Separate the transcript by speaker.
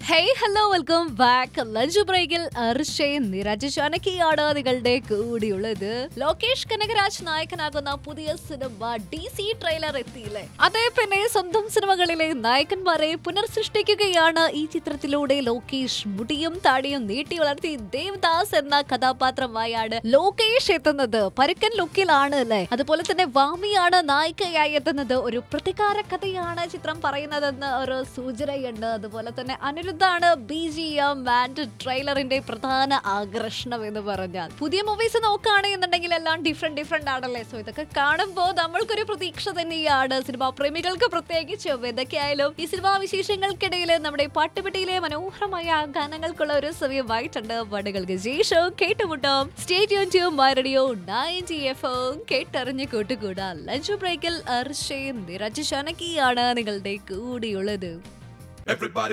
Speaker 1: hey hello welcome back lunch ബ്രേക്കിൽ അർഷയും നിരജ് ചാനക്കിയാണ് നിങ്ങളുടെ കൂടിയുള്ളത് ലോകേഷ് കനകരാജ് നായകനാകുന്ന പുതിയ സിനിമ ഡി സി ട്രെയിലർ എത്തിയില്ലേ അതേ പിന്നെ സ്വന്തം സിനിമകളിലെ നായകന്മാരെ പുനർസൃഷ്ടിക്കുകയാണ് ഈ ചിത്രത്തിലൂടെ ലോകേഷ് മുടിയും താടിയും നീട്ടി വളർത്തി ദേവദാസ് എന്ന കഥാപാത്രമായാണ് ലോകേഷ് എത്തുന്നത് പരുക്കൻ ലുക്കിലാണ് അല്ലേ അതുപോലെ തന്നെ വാമിയാണ് നായികയായി എത്തുന്നത് ഒരു പ്രതികാര കഥയാണ് ചിത്രം പറയുന്നതെന്ന് ഒരു സൂചനയുണ്ട് അതുപോലെ തന്നെ അനിരുദ്ധാണ് ബി ജി എം ആൻഡ് ട്രെയിലറിന്റെ പ്രധാന ആകർഷണം എന്ന് പറഞ്ഞാൽ പുതിയ മൂവീസ് നോക്കുകയാണെന്നുണ്ടെങ്കിൽ എല്ലാം ഡിഫറെന്റ് ഡിഫറെന്റ് ആണല്ലേ സോ ഇതൊക്കെ കാണുമ്പോൾ നമ്മൾക്കൊരു പ്രതീക്ഷ തന്നെയാണ് സിനിമാ പ്രേമികൾക്ക് പ്രത്യേകിച്ചും എന്തൊക്കെയായാലും ഈ സിനിമാ വിശേഷങ്ങൾക്കിടയിൽ നമ്മുടെ പാട്ടുപെട്ടിയിലെ മനോഹരമായ ഗാനങ്ങൾക്കുള്ള ഒരു സമയമായിട്ടുണ്ട് പാട്ടുകൾക്ക് ശേഷം കേട്ടുമുട്ടാം stay tuned to my radio ninety F കേട്ടറിഞ്ഞ് കൂട്ടുകൂടാ ലഞ്ച് ബ്രേക്കിൽ അർഷയും നിരജ് ചനക്കിയാണ് നിങ്ങളുടെ കൂടിയുള്ളത്
Speaker 2: Everybody